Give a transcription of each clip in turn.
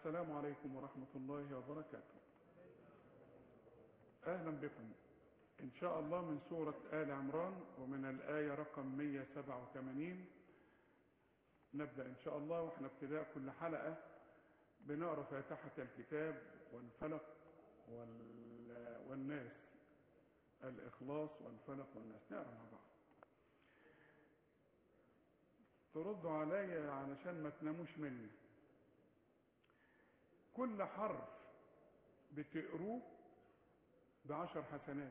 السلام عليكم ورحمة الله وبركاته أهلا بكم إن شاء الله من سورة آل عمران ومن الآية رقم 187 نبدأ إن شاء الله وإحنا ابتداء كل حلقة بنقرأ فاتحة الكتاب والفلق وال... والناس الإخلاص والفلق والناس نقرأ مع بعض تردوا عليا علشان ما تناموش مني كل حرف بتقروه بعشر حسنات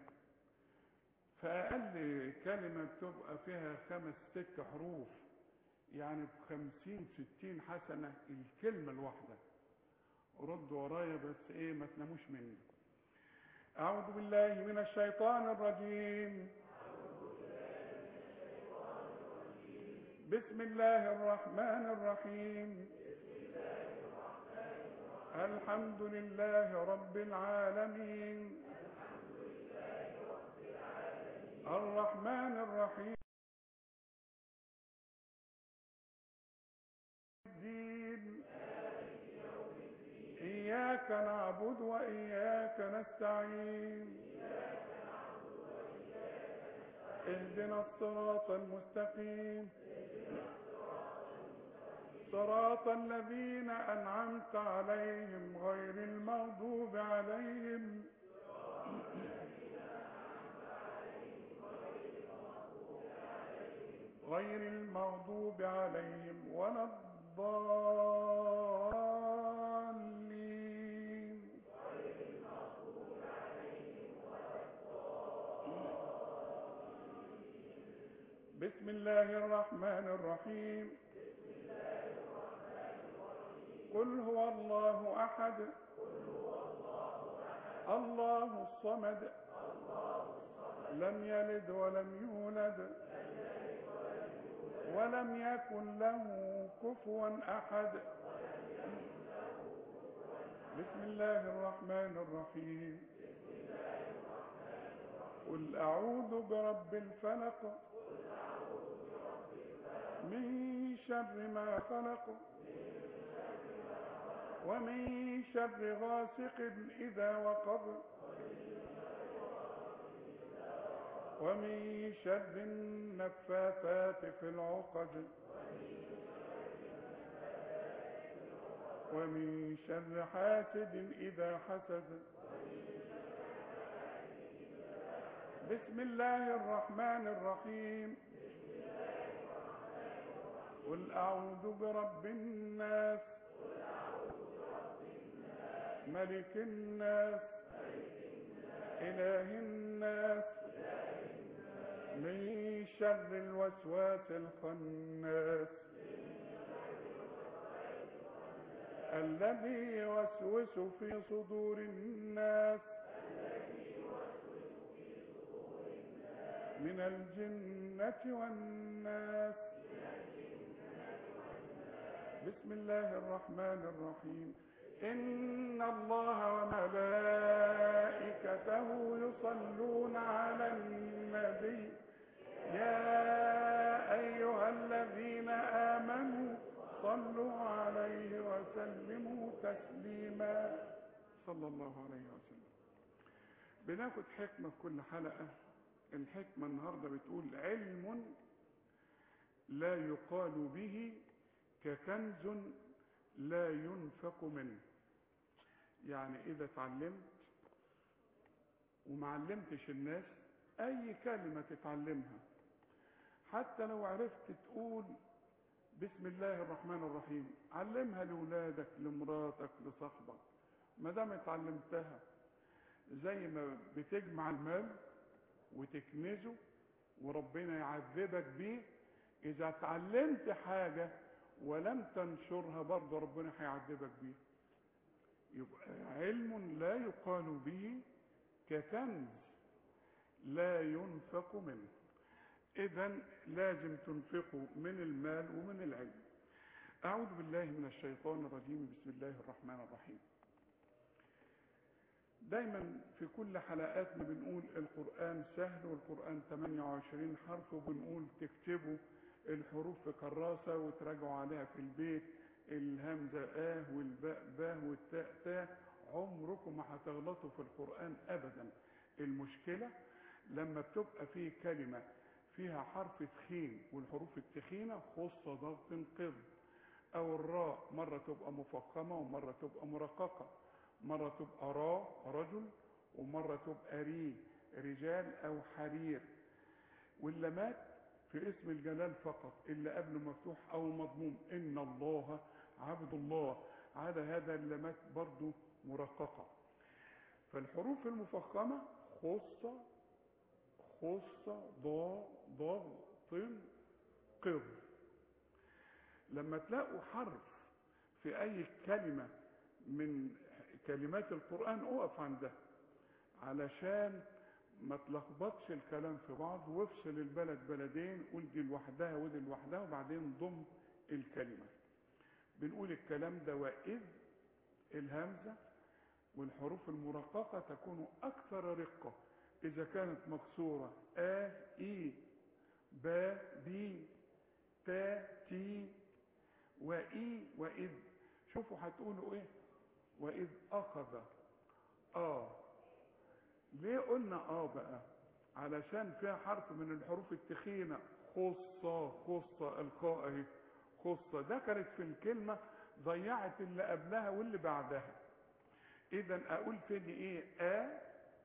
فأقل كلمة بتبقى فيها خمس ست حروف يعني بخمسين ستين حسنة الكلمة الواحدة ردوا ورايا بس ايه ما تناموش مني أعوذ بالله من الشيطان الرجيم بسم الله الرحمن الرحيم الحمد لله رب العالمين الرحمن الرحيم الدين إياك نعبد وإياك نستعين اهدنا الصراط المستقيم صراط الذين أنعمت عليهم غير المغضوب عليهم غير المغضوب عليهم ولا الضالين بسم الله الرحمن الرحيم قل هو الله أحد الله الصمد لم يلد ولم يولد ولم يكن له كفوا أحد بسم الله الرحمن الرحيم قل أعوذ برب الفلق من شر ما خلق ومن شر غاسق إذا وقب ومن شر النفاثات في العقد ومن شر حاسد إذا حسد بسم الله الرحمن الرحيم قل أعوذ برب الناس ملك الناس إله الناس من شر الوسواس الخناس الذي يوسوس في صدور الناس من الجنة والناس بسم الله الرحمن الرحيم إن الله وملائكته يصلون على النبي يا أيها الذين آمنوا صلوا عليه وسلموا تسليما صلى الله عليه وسلم بناخد حكمة في كل حلقة الحكمة النهاردة بتقول علم لا يقال به ككنز لا ينفق منه يعني اذا اتعلمت وما علمتش الناس اي كلمة تتعلمها حتى لو عرفت تقول بسم الله الرحمن الرحيم علمها لولادك لمراتك لصاحبك ما دام اتعلمتها زي ما بتجمع المال وتكنزه وربنا يعذبك بيه اذا اتعلمت حاجه ولم تنشرها برضه ربنا هيعذبك بيه يبقى علم لا يقال به ككنز لا ينفق منه اذا لازم تنفقوا من المال ومن العلم اعوذ بالله من الشيطان الرجيم بسم الله الرحمن الرحيم دايما في كل حلقاتنا بنقول القرآن سهل والقرآن 28 حرف وبنقول تكتبوا الحروف في كراسة وتراجعوا عليها في البيت الهمزة آه والباء باه والتاء تاء عمركم ما هتغلطوا في القرآن أبدا المشكلة لما بتبقى فيه كلمة فيها حرف تخين والحروف التخينة خص ضغط قض أو الراء مرة تبقى مفخمة ومرة تبقى مرققة مرة تبقى راء رجل ومرة تبقى ري رجال أو حرير واللمات في اسم الجلال فقط اللي قبله مفتوح أو مضموم إن الله عبد الله على هذا اللمات برضو مرققة فالحروف المفخمة خص خص ضا ضغ طن قض لما تلاقوا حرف في أي كلمة من كلمات القرآن اقف عندها علشان ما تلخبطش الكلام في بعض وافصل البلد بلدين قول دي لوحدها ودي لوحدها وبعدين ضم الكلمة بنقول الكلام ده وإذ الهمزة والحروف المرققة تكون أكثر رقة إذا كانت مكسورة آ إي با بي تا تي وإي وإذ شوفوا هتقولوا إيه وإذ أخذ آه ليه قلنا آه بقى علشان فيها حرف من الحروف التخينة خصة خصة الخاء اهي خصة دخلت في الكلمة ضيعت اللي قبلها واللي بعدها إذا أقول تاني إيه آ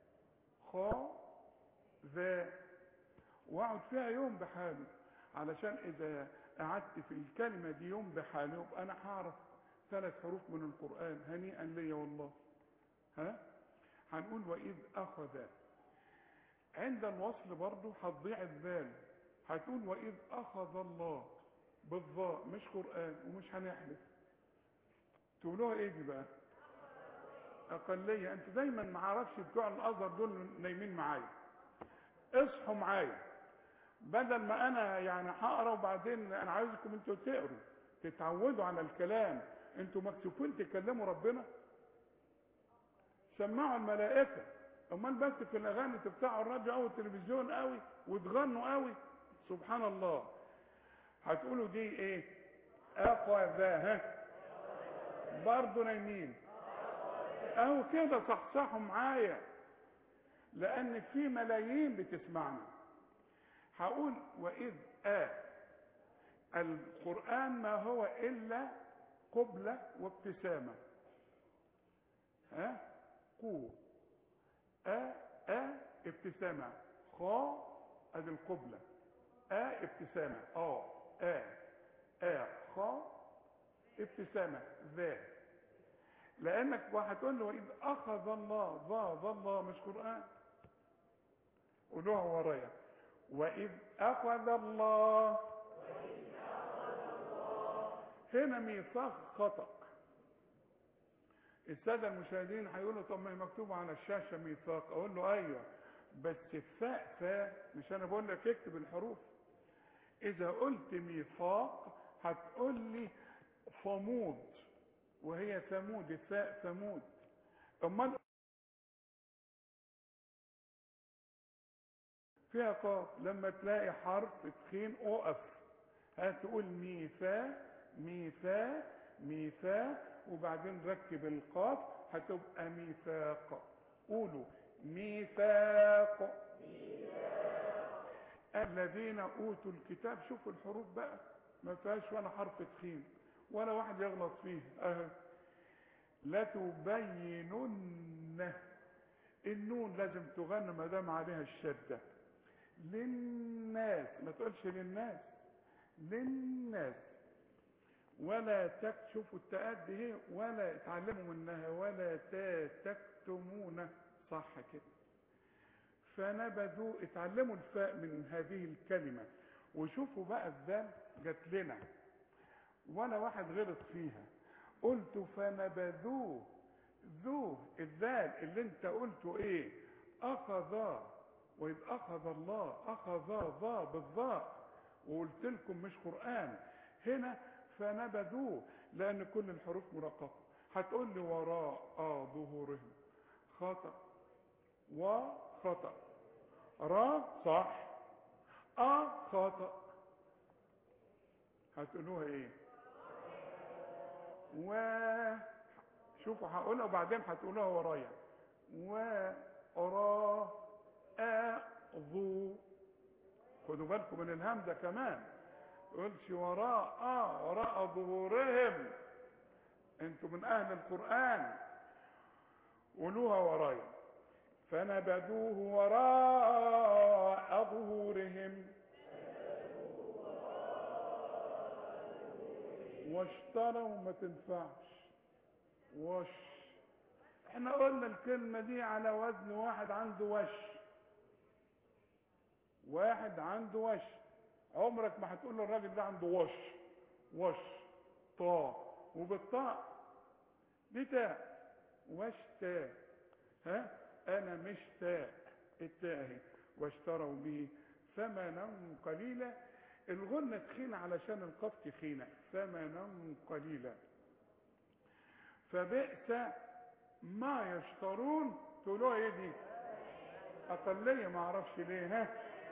خا ذا واقعد فيها يوم بحاله علشان إذا قعدت في الكلمة دي يوم بحاله يبقى أنا هعرف ثلاث حروف من القرآن هنيئا لي والله ها هنقول وإذ أخذ عند الوصل برضو هتضيع الذال هتقول وإذ أخذ الله بالضاء مش قرآن ومش هنحلف تقولوها ايه دي بقى أقلية أنت دايما ما عرفش بتوع الأزهر دول نايمين معايا اصحوا معايا بدل ما أنا يعني هقرا وبعدين أنا عايزكم أنتوا تقروا تتعودوا على الكلام أنتوا مكسوفين تكلموا ربنا سمعوا الملائكة امال بس في الاغاني تفتحوا الراديو او التلفزيون قوي وتغنوا قوي سبحان الله هتقولوا دي ايه اخذ ها برضه نايمين اهو كده صحصحوا معايا لان في ملايين بتسمعنا هقول واذ آه القرآن ما هو إلا قبلة وابتسامة ها قو أ أ ابتسامة خا ادي القبلة أ ابتسامة اه أ أ خا ابتسامة ذا لأنك وهتقول له وإذ أخذ الله ذا ذا الله مش قرآن قولوها ورايا وإذ أخذ الله هنا ميثاق خطأ السادة المشاهدين هيقولوا طب ما هي مكتوبة على الشاشة ميثاق اقول له ايوه بس الفاء فاء مش انا بقول لك اكتب الحروف اذا قلت ميثاق هتقول لي صمود وهي ثمود الفاء ثمود امال فيها قاف لما تلاقي حرف تخين اقف هتقول ميثاق ميثاق ميثاق وبعدين ركب القاف هتبقى ميثاق قولوا ميثاق الذين اوتوا الكتاب شوفوا الحروف بقى ما فيهاش ولا حرف تخين ولا واحد يغلط فيه اهي لتبينن النون لازم تغنى ما دام عليها الشده للناس ما تقولش للناس للناس ولا تكشفوا التاءات دي ولا اتعلموا منها ولا تا تكتمون صح كده فنبذوا اتعلموا الفاء من هذه الكلمة وشوفوا بقى الذال جات لنا ولا واحد غلط فيها قلت فنبذوه ذو الذال اللي انت قلته ايه اخذ واذ اخذ الله اخذ ذا بالضاء وقلت لكم مش قرآن هنا فنبذوه لان كل الحروف مرققه هتقول لي وراء اه ظهورهم خطا وخطا را صح اه خطا هتقولوها ايه و شوفوا هقولها وبعدين هتقولوها ورايا و را أ ظو خدوا بالكم من الهمزة كمان تقولش وراء آه وراء ظهورهم انتوا من اهل القرآن قولوها ورايا فنبذوه وراء ظهورهم واشتروا ما تنفعش وش احنا قلنا الكلمة دي على وزن واحد عنده وش واحد عنده وش عمرك ما هتقول له الراجل ده عنده وش وش طاء وبالطاء دي تاء وش تاء ها انا مش تاء التاء اهي واشتروا به ثمنا قليلا الغنة تخينة علشان القاف تخينة ثمنا قليلا فبئس ما يشترون تقولوها ايه دي اقلية ما اعرفش ليه ها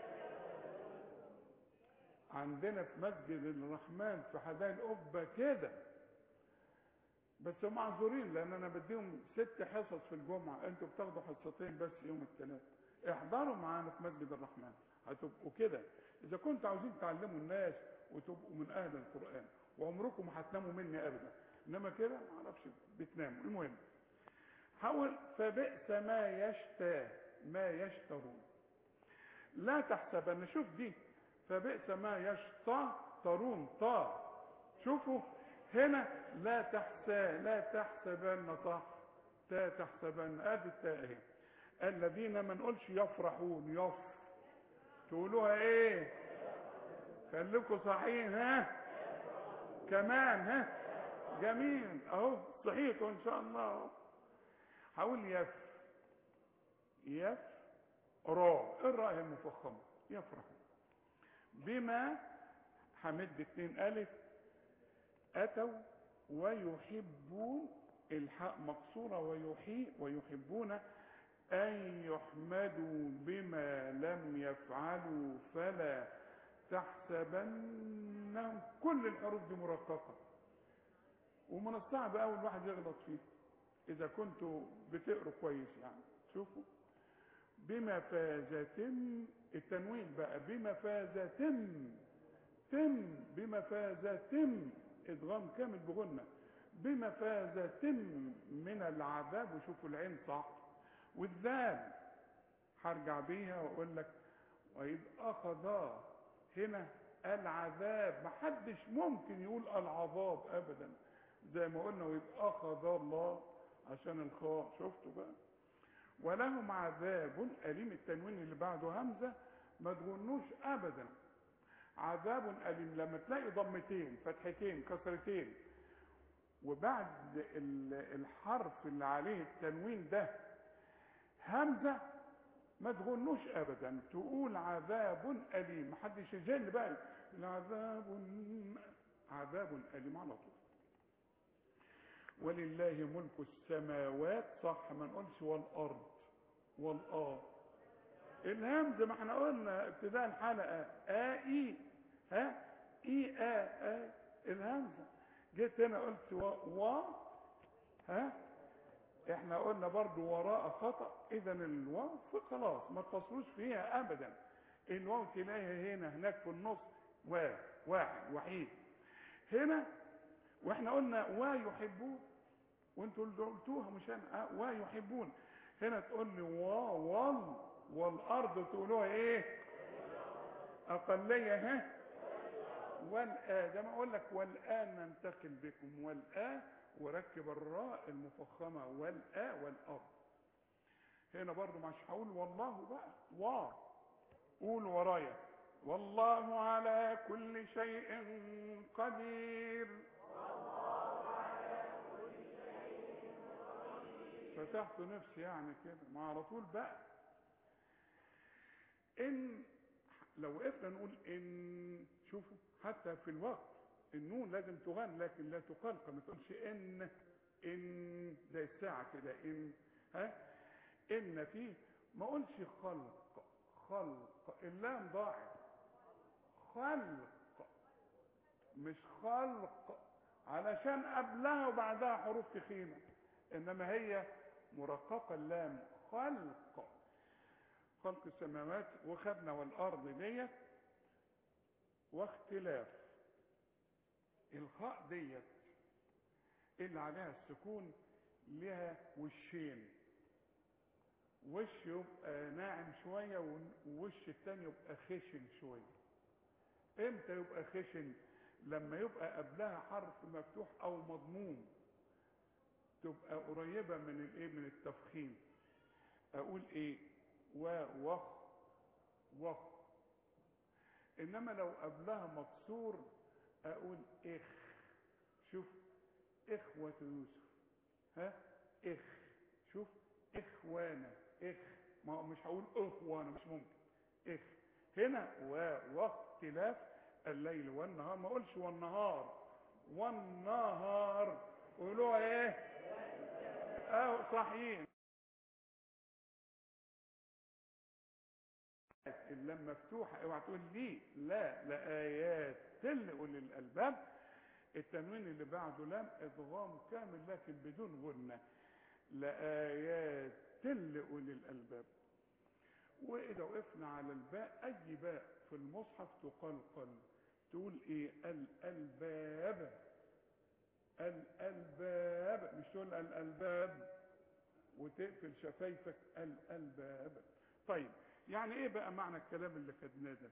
عندنا في مسجد الرحمن في حدائق القبة كده بس هم معذورين لان انا بديهم ست حصص في الجمعة انتوا بتاخدوا حصتين بس يوم الثلاث احضروا معانا في مسجد الرحمن هتبقوا كده اذا كنتوا عاوزين تعلموا الناس وتبقوا من اهل القرآن وعمركم ما هتناموا مني ابدا انما كده ما اعرفش بتناموا المهم حاول فبئس ما يشتى ما يشترون لا تحسبن شوف دي فبئس ما يشتى ترون طا شوفوا هنا لا تحسى لا تحسبن صح تا تحسبن ادي التاء اهي الذين ما نقولش يفرحون يف تقولوها ايه خليكوا صحيح ها كمان ها جميل اهو صحيتوا ان شاء الله حاول يف يف را الراء هي المفخمه يفرح بما حمد اتنين الف اتوا ويحبون الحاء مقصوره ويحيي ويحبون ان يحمدوا بما لم يفعلوا فلا تحسبنهم كل الحروف دي مرققه ومن الصعب قوي الواحد يغلط فيه اذا كنتوا بتقروا كويس يعني شوفوا بمفازة التنوين بقى بمفازة تم بمفازة ادغام كامل بغنة بمفازة من العذاب وشوفوا العين صح والذال هرجع بيها واقول لك واذ اخذ هنا العذاب محدش ممكن يقول العذاب ابدا زي ما قلنا واذ اخذ الله عشان الخاء شفتوا بقى ولهم عذاب أليم التنوين اللي بعده همزة ما تغنوش أبدا عذاب أليم لما تلاقي ضمتين فتحتين كسرتين وبعد الحرف اللي عليه التنوين ده همزة ما تغنوش أبدا تقول عذاب أليم محدش يجن بقى عذاب عذاب أليم على طول ولله ملك السماوات صح ما نقولش والارض والاه الهمزه ما احنا قلنا ابتداء الحلقه ا اي ها اي ا ا الهمزه جيت هنا قلت و, و ها احنا قلنا برضو وراء خطا اذا الواو خلاص ما تصلوش فيها ابدا الواو تلاقيها هنا هناك في النص و واحد وحيد هنا واحنا قلنا ويحبون وانتوا اللي قلتوها مش انا ويحبون هنا تقول لي وا وال والارض تقولوها ايه اقليه ها والآ ده ما اقول لك والآن ننتقل بكم والآ وركب الراء المفخمه والآ والارض هنا برضو مش هقول والله بقى وا قول ورايا والله على كل شيء قدير فتحت نفسي يعني كده ما على طول بقى ان لو وقفنا نقول ان شوفوا حتى في الوقت النون لازم تغن لكن لا تقلق ما تقولش ان ان زي الساعه كده ان ها ان فيه ما اقولش خلق خلق اللام ضاعت خلق مش خلق علشان قبلها وبعدها حروف تخينة انما هي مرققة اللام خلق خلق السماوات وخدنا والارض ديت واختلاف الخاء ديت اللي عليها السكون لها وشين وش يبقى ناعم شوية ووش التاني يبقى خشن شوية امتى يبقى خشن لما يبقى قبلها حرف مفتوح او مضموم تبقى قريبة من الايه من التفخيم اقول ايه و وخ وخ انما لو قبلها مكسور اقول اخ شوف اخوة يوسف ها اخ شوف اخوانا اخ ما هو مش هقول اخوانا مش ممكن اخ هنا و واختلاف الليل والنهار ما اقولش والنهار والنهار قولوها ايه اه صحيح اللام مفتوحة اوعى تقول لي لا لآيات لأولي الألباب التنوين اللي بعده لام ادغام كامل لكن بدون غنة لآيات لأولي الألباب وإذا وقفنا على الباء أي باء في المصحف تقلقل تقول إيه الألباب الألباب مش تقول الألباب وتقفل شفايفك الألباب طيب يعني ايه بقى معنى الكلام اللي خدناه ده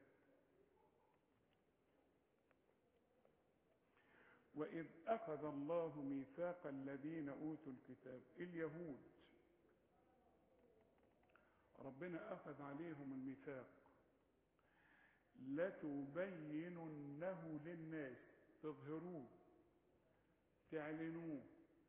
وإذ أخذ الله ميثاق الذين أوتوا الكتاب اليهود ربنا أخذ عليهم الميثاق لتبيننه للناس تظهروه تعلنوه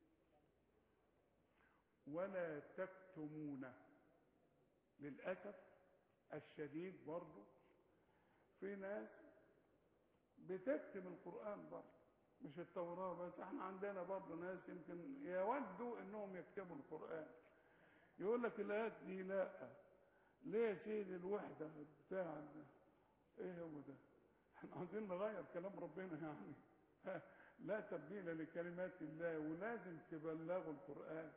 ولا تكتمونه للأسف الشديد برضه في ناس بتكتم القرآن برضه مش التوراة بس احنا عندنا برضه ناس يمكن يودوا انهم يكتبوا القرآن يقول لك الآيات دي لا ليه يا سيدي الوحدة بتاع ده ايه هو ده احنا عايزين نغير كلام ربنا يعني لا تبديل لكلمات الله ولازم تبلغوا القرآن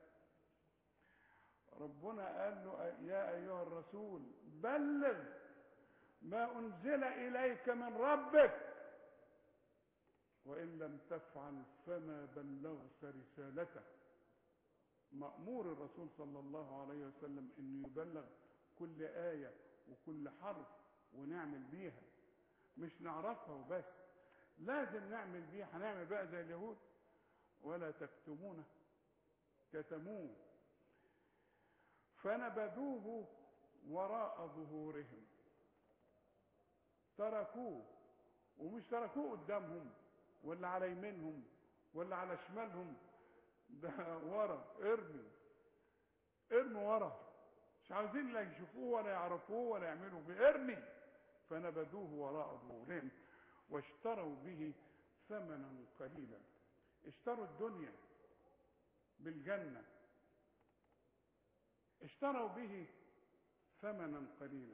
ربنا قال له يا ايها الرسول بلغ ما انزل اليك من ربك وان لم تفعل فما بلغت رسالته مامور الرسول صلى الله عليه وسلم انه يبلغ كل ايه وكل حرف ونعمل بيها مش نعرفها وبس لازم نعمل بيها هنعمل بقى زي اليهود ولا تكتمونه كتموه فنبذوه وراء ظهورهم تركوه ومش تركوه قدامهم ولا على يمينهم ولا على شمالهم ده ورا ارمي ارمي ورا مش عاوزين لا يشوفوه ولا يعرفوه ولا يعملوا به ارمي فنبذوه وراء ظهورهم واشتروا به ثمنا قليلا اشتروا الدنيا بالجنه اشتروا به ثمنا قليلا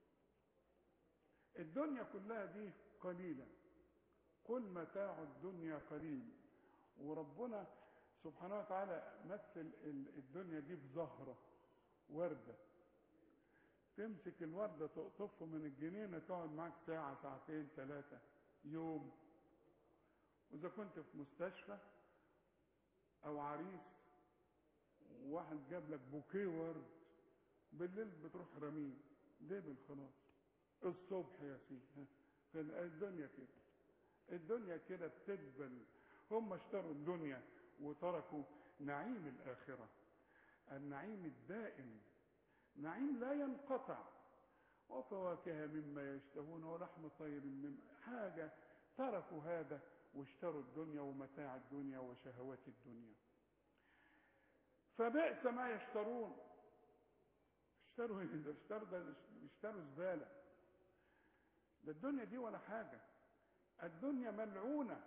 الدنيا كلها دي قليلة قل متاع الدنيا قليل وربنا سبحانه وتعالى مثل الدنيا دي بزهرة وردة تمسك الوردة تقطفه من الجنينة تقعد معاك ساعة ساعتين ثلاثة يوم وإذا كنت في مستشفى أو عريس واحد جاب لك بوكيه ورد بالليل بتروح رميه ليه بالخلاص الصبح يا سيدي الدنيا كده الدنيا كده بتدبل هم اشتروا الدنيا وتركوا نعيم الآخرة النعيم الدائم نعيم لا ينقطع وفواكه مما يشتهون ولحم طير مما حاجة تركوا هذا واشتروا الدنيا ومتاع الدنيا وشهوات الدنيا فبئس ما يشترون اشتروا ايه ده اشتروا ده اشتروا زباله ده الدنيا دي ولا حاجه الدنيا ملعونه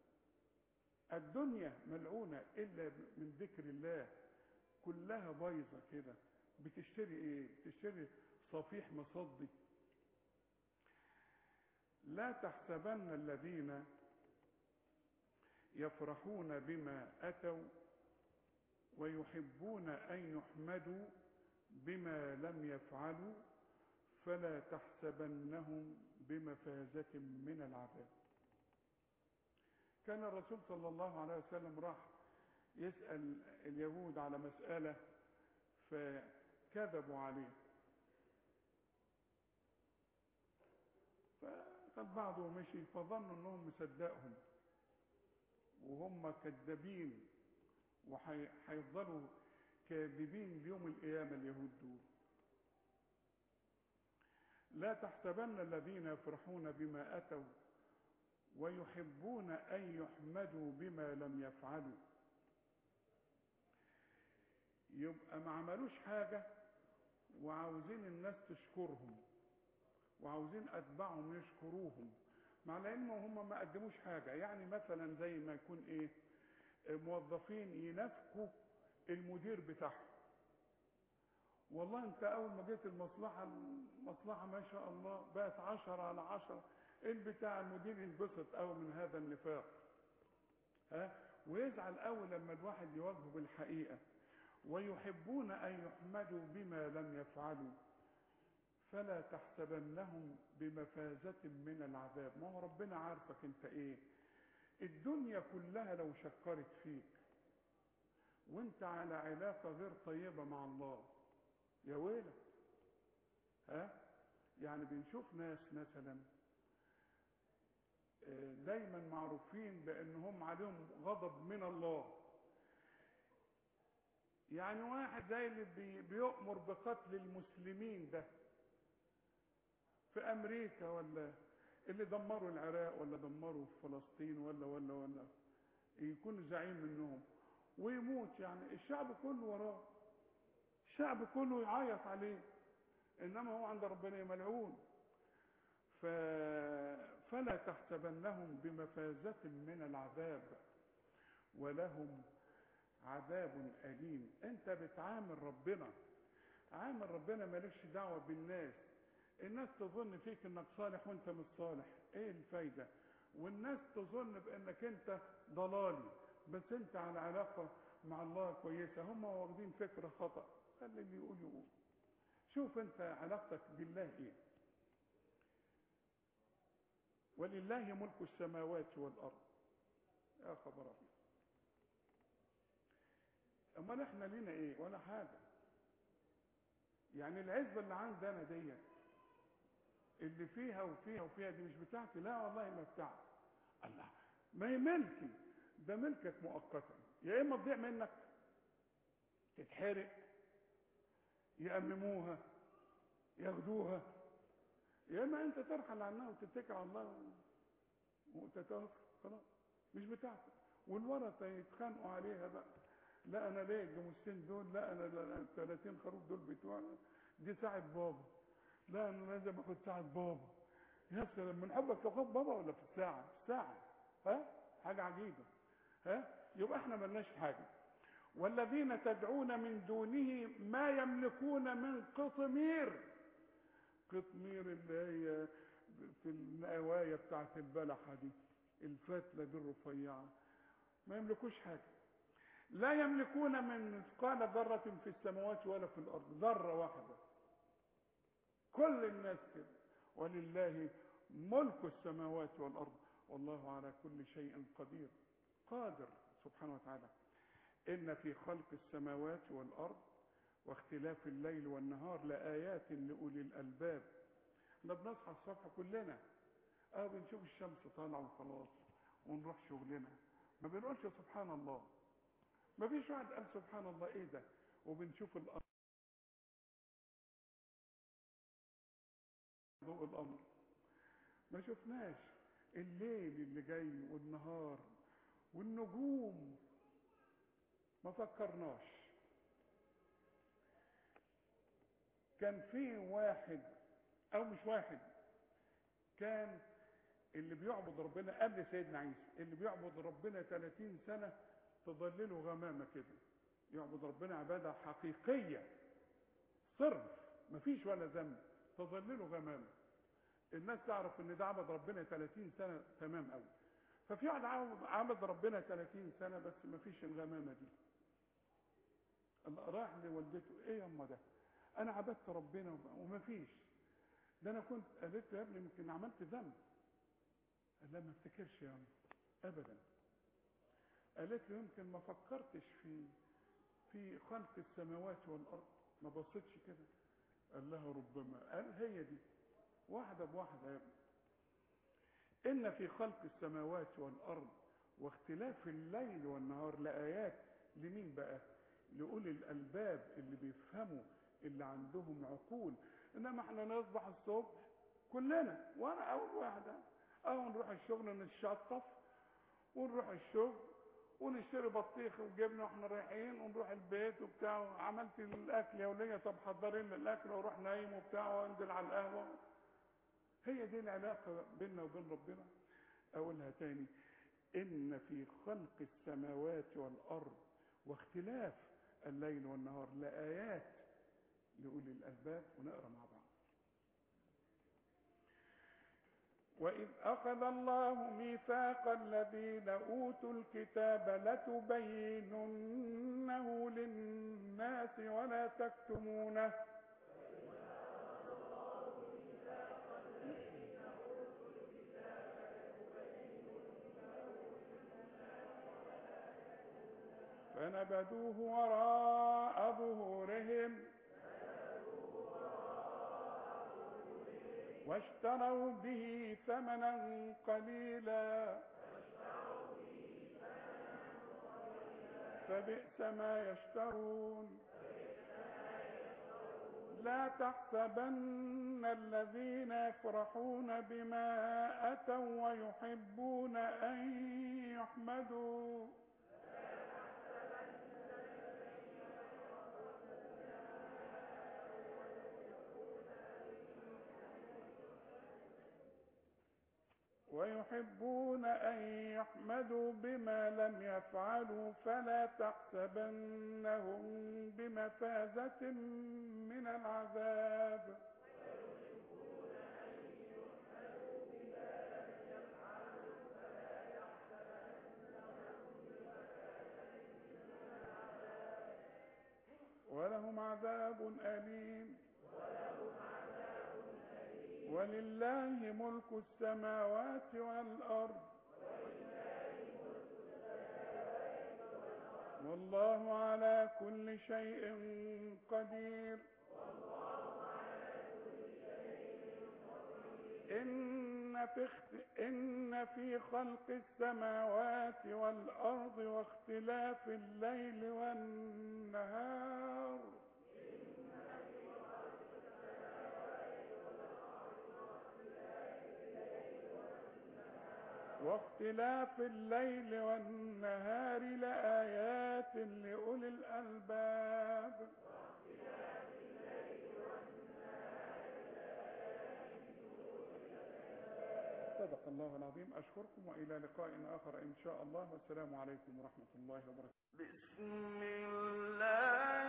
الدنيا ملعونه الا من ذكر الله كلها بايظه كده بتشتري ايه بتشتري صفيح مصدي لا تحسبن الذين يفرحون بما أتوا ويحبون أن يحمدوا بما لم يفعلوا فلا تحسبنهم بمفازة من العذاب كان الرسول صلى الله عليه وسلم راح يسأل اليهود على مسألة فكذبوا عليه فقد بعضه مشي فظنوا انهم مصدقهم وهم كذابين وهيفضلوا كاذبين ليوم القيامة اليهود دول لا تحسبن الذين يفرحون بما أتوا ويحبون أن يحمدوا بما لم يفعلوا يبقى ما عملوش حاجة وعاوزين الناس تشكرهم وعاوزين أتباعهم يشكروهم مع العلم هم ما قدموش حاجة يعني مثلا زي ما يكون ايه موظفين ينافقوا المدير بتاعهم والله انت اول ما جيت المصلحة المصلحة ما شاء الله بقت عشرة على عشرة البتاع المدير ينبسط قوي من هذا النفاق ها ويزعل قوي لما الواحد يواجهه بالحقيقة ويحبون ان يحمدوا بما لم يفعلوا فلا تحسبنهم بمفازة من العذاب ما هو ربنا عارفك انت ايه الدنيا كلها لو شكرت فيك وانت على علاقة غير طيبة مع الله يا ويلك ها يعني بنشوف ناس مثلا دايما معروفين بانهم عليهم غضب من الله يعني واحد زي اللي بي بيؤمر بقتل المسلمين ده في امريكا ولا اللي دمروا العراق ولا دمروا فلسطين ولا ولا ولا يكون زعيم منهم ويموت يعني الشعب كله وراه الشعب كله يعيط عليه انما هو عند ربنا ملعون ف... فلا تحسبنهم بمفازة من العذاب ولهم عذاب أليم انت بتعامل ربنا عامل ربنا مالكش دعوة بالناس الناس تظن فيك انك صالح وانت مش صالح ايه الفايدة والناس تظن بانك انت ضلالي بس انت على علاقة مع الله كويسة هم واخدين فكرة خطأ خلي اللي يقول يقول شوف انت علاقتك بالله ايه ولله ملك السماوات والارض يا خبر ابيض امال احنا لينا ايه ولا حاجه يعني العزبه اللي عندنا ديت اللي فيها وفيها وفيها دي مش بتاعتي لا والله ما بتاعتي الله ما هي ملكي ده ملكك مؤقتا يا اما تضيع منك تتحرق يأمموها ياخدوها يا اما انت ترحل عنها وتتكل على الله وتتوكل خلاص مش بتاعتك والورثه يتخانقوا عليها بقى لا انا ليه الجاموسين دول لا انا ال 30 خروف دول بتوعنا دي ساعه بابا لا انا لازم اخد ساعه بابا يا سلام من حبك تاخد بابا ولا في الساعه في الساعه ها حاجه عجيبه ها يبقى احنا ملناش حاجه والذين تدعون من دونه ما يملكون من قطمير قطمير اللي هي في النوايا بتاعت البلحة دي الفتلة دي الرفيعة ما يملكوش حاجة لا يملكون من مثقال ذرة في السماوات ولا في الأرض ذرة واحدة كل الناس كده ولله ملك السماوات والأرض والله على كل شيء قدير قادر سبحانه وتعالى إن في خلق السماوات والأرض واختلاف الليل والنهار لآيات لأولي الألباب احنا بنصحى الصبح كلنا اه بنشوف الشمس طالعة وخلاص ونروح شغلنا ما بنقولش سبحان الله ما فيش واحد قال سبحان الله ايه ده وبنشوف الأرض ضوء الأمر ما شفناش الليل اللي جاي والنهار والنجوم ما فكرناش كان في واحد او مش واحد كان اللي بيعبد ربنا قبل سيدنا عيسى اللي بيعبد ربنا 30 سنة تضلله غمامة كده يعبد ربنا عبادة حقيقية صرف مفيش ولا ذنب تضلله غمامة الناس تعرف ان ده عبد ربنا 30 سنة تمام قوي ففي واحد عاوز- عابد ربنا 30 سنه بس ما فيش الغمامه دي الله راح لوالدته ايه يا اما ده انا عبدت ربنا وب- وما فيش ده انا كنت قالت له يا ابني يمكن عملت ذنب قال لا ما افتكرش يا اما ابدا قالت له يمكن ما فكرتش في في خلق السماوات والارض ما بصيتش كده قال لها ربما قال هي دي واحده بواحده يا ابني ان في خلق السماوات والارض واختلاف الليل والنهار لايات لمين بقى لاولي الالباب اللي بيفهموا اللي عندهم عقول انما احنا نصبح الصبح كلنا وانا اول واحده اهو نروح الشغل نتشطف ونروح الشغل ونشتري بطيخ وجبنه واحنا رايحين ونروح البيت وبتاع عملت الاكل يا وليه طب حضري لنا الاكل واروح نايم وبتاع وانزل على القهوه هي دي العلاقه بيننا وبين ربنا اقولها تاني ان في خلق السماوات والارض واختلاف الليل والنهار لايات لاولي الالباب ونقرا مع بعض وإذ أخذ الله ميثاق الذين أوتوا الكتاب لتبيننه للناس ولا تكتمونه فنبذوه وراء ظهورهم واشتروا به ثمنا قليلا فبئس ما يشترون لا تحسبن الذين يفرحون بما أتوا ويحبون أن يحمدوا ويحبون أن يحمدوا بما لم يفعلوا فلا تحسبنهم بمفازة من العذاب ولهم عذاب أليم ولله ملك السماوات والأرض والله على كل شيء قدير إن في, اخت... إن في خلق السماوات والأرض واختلاف الليل والنهار واختلاف الليل والنهار لآيات لأولي الألباب صدق الله العظيم أشكركم وإلى لقاء آخر إن شاء الله والسلام عليكم ورحمة الله وبركاته بسم الله